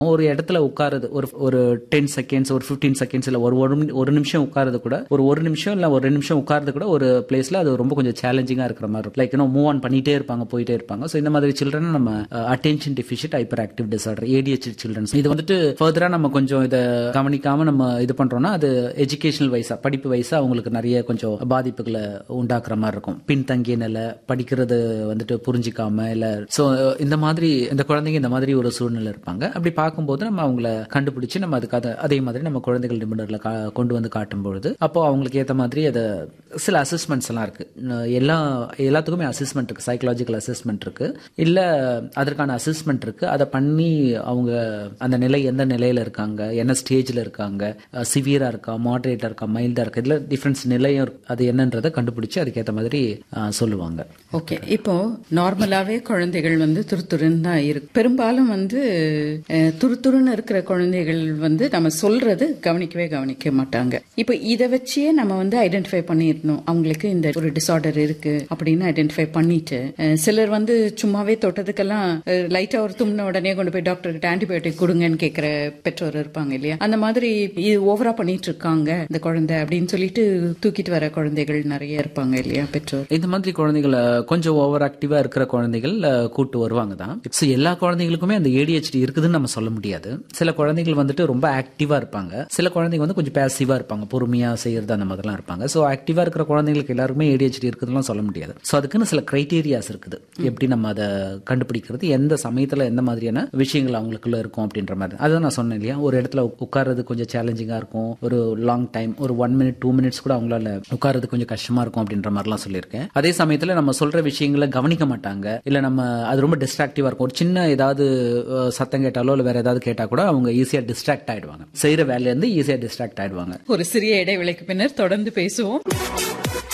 ஒரு இடத்துல உட்காருது ஒரு ஒரு டென் செகண்ட்ஸ் ஒரு ஃபிஃப்டீன் செகண்ட்ஸ் இல்ல ஒரு ஒரு நிமி- ஒரு நிமிஷம் உட்காருது கூட ஒரு ஒரு நிமிஷம் இல்ல ஒரு ரெண்டு நிமிஷம் உட்காருது கூட ஒரு பிளேஸ்ல அது ரொம்ப கொஞ்சம் சேலஞ்சிங்கா இருக்கிற மாதிரி இருக்கும் லைக் மூவ் ஆன் பண்ணிட்டே இருப்பாங்க போயிட்டே இருப்பாங்க ஸோ இந்த மாதிரி சில்ட்ரன் நம்ம attention deficit hyperactive disorder ADH childrens இது வந்துட்டு ஃபர்தரா நம்ம கொஞ்சம் இதை கவனிக்காம நம்ம இது பண்றோம்னா அது எஜுகேஷனல் வைஸா படிப்பு வைஸா அவங்களுக்கு நிறைய கொஞ்சம் பாதிப்புகளை உண்டாக்குற மாதிரி இருக்கும் பின்தங்கிய நிலை படிக்கிறது வந்துட்டு புரிஞ்சிக்காம இல்ல சோ இந்த மாதிரி இந்த குழந்தைங்க இந்த மாதிரி ஒரு சூழ்நிலை இருப்பாங்க அப்படி பார்க்கும்போது நம்ம அவங்கள கண்டுபிடிச்சு நம்ம அதுக்கு அதை- அதே மாதிரி நம்ம குழந்தைகள் நிபுணர்ல கா- கொண்டு வந்து காட்டும் பொழுது அப்போ அவங்களுக்கு ஏத்த மாதிரி அதை சில அசஸ்மெண்ட்ஸ் எல்லாம் இருக்கு அஹ் எல்லா எல்லாத்துக்குமே அசஸ்மெண்ட் இருக்கு சைக்கலாஜிக்கல் அசஸ்மெண்ட் இருக்கு இல்ல அதற்கான அசஸ்மெண்ட் இருக்கு அதை பண்ணி அவங்க அந்த நிலை எந்த நிலையில இருக்காங்க என்ன ஸ்டேஜ்ல இருக்காங்க சிவியரா இருக்கா மாடரேட்டா இருக்கா மைல்டா இருக்கா இதுல டிஃபரன்ஸ் நிலையும் இருக்கு. அது என்னன்றதை கண்டுபிடிச்சு அதுக்கேற்ற மாதிரி அஹ், சொல்லுவாங்க ஓகே இப்போ நார்மலாவே குழந்தைகள் வந்து துருதுருன்னு தான் இருக்கு பெரும்பாலும் வந்து அஹ், துருதுருன்னு இருக்கிற குழந்தைகள் வந்து நம்ம சொல்றது கவனிக்கவே கவனிக்க மாட்டாங்க இப்போ இதை வச்சே நம்ம வந்து ஐடென்டிஃபை பண்ணிடணும் அவங்களுக்கு இந்த ஒரு டிசார்டர் இருக்கு அப்படின்னு ஐடென்டிஃபை பண்ணிட்டு அஹ், சிலர் வந்து சும்மாவே தொட்டதுக்கெல்லாம் லைட்டா ஒரு தும்ன உடனே கொண்டு போய் டாக்டர் கிட்ட ஆன்டிபயோட்டிக் கொடுங்கன்னு கேட்கிற பெற்றோர் இருப்பாங்க இல்லையா அந்த மாதிரி இது ஓவரா பண்ணிட்டு இருக்காங்க இந்த குழந்தை அப்படின்னு சொல்லிட்டு தூக்கிட்டு வர குழந்தைகள் நிறைய இருப்பாங்க இல்லையா பெற்றோர் இந்த மாதிரி குழந்தைகளை கொஞ்சம் ஓவர் ஆக்டிவா இருக்கிற குழந்தைகள் அஹ், கூட்டு வருவாங்க தான் ஸோ எல்லா குழந்தைகளுக்குமே அந்த ஏடிஹெச்டி இருக்குதுன்னு நம்ம சொல்ல முடியாது சில குழந்தைகள் வந்துட்டு ரொம்ப ஆக்டிவா இருப்பாங்க சில குழந்தைங்க வந்து கொஞ்சம் பேசிவா இருப்பாங்க பொறுமையா செய்யறது அந்த மாதிரிலாம் இருப்பாங்க ஸோ ஆக்டிவா இருக்கிற குழந்தைங்களுக்கு எல்லாருக்குமே ஏடிஹெச்டி இருக்குதுன்னு சொல்ல முடியாது ஸோ அதுக்குன்னு சில கிரைட்டீரியாஸ் இருக்குது எப்படி நம்ம அதை கண்டுபிடிக்கிறது எந்த சமயத்துல எந்த மாதிரியான விஷயங்கள் அவங்களுக்குள்ள இருக்கும் அப்படின்ற மாதிரி அதான் நான் சொன்னேன் இல்லையா ஒரு இடத்துல உட்கார்றது கொஞ்சம் சேலஞ்சிங்கா இருக்கும் ஒரு லாங் டைம் ஒரு ஒன் மினிட் டூ மினிட்ஸ் கூட அவங்களால உட்கார்றது கொஞ்சம் கஷ்டமா இருக்கும் அப்படின்ற மாதிரிலாம் சொல்லியிருக்கேன் அதே சமயத்துல நம்ம சொல்ற விஷயங்களை கவனிக்க மாட்டாங்க இல்ல நம்ம அது ரொம்ப டிஸ்ட்ராக்டிவா இருக்கும் ஒரு சின்ன ஏதாவது அஹ், சத்தம் கேட்டாலோ இல்ல வேற ஏதாவது கேட்டா கூட அவங்க ஈஸியா டிஸ்ட்ராக்ட் ஆயிடுவாங்க செய்யற வேலையில இருந்து ஈஸியா டிஸ்ட்ராக்ட் ஆயிடுவாங்க ஒரு சிறிய இடைவேளைக்கு பின்னர் தொடர்ந்து பேசுவோம்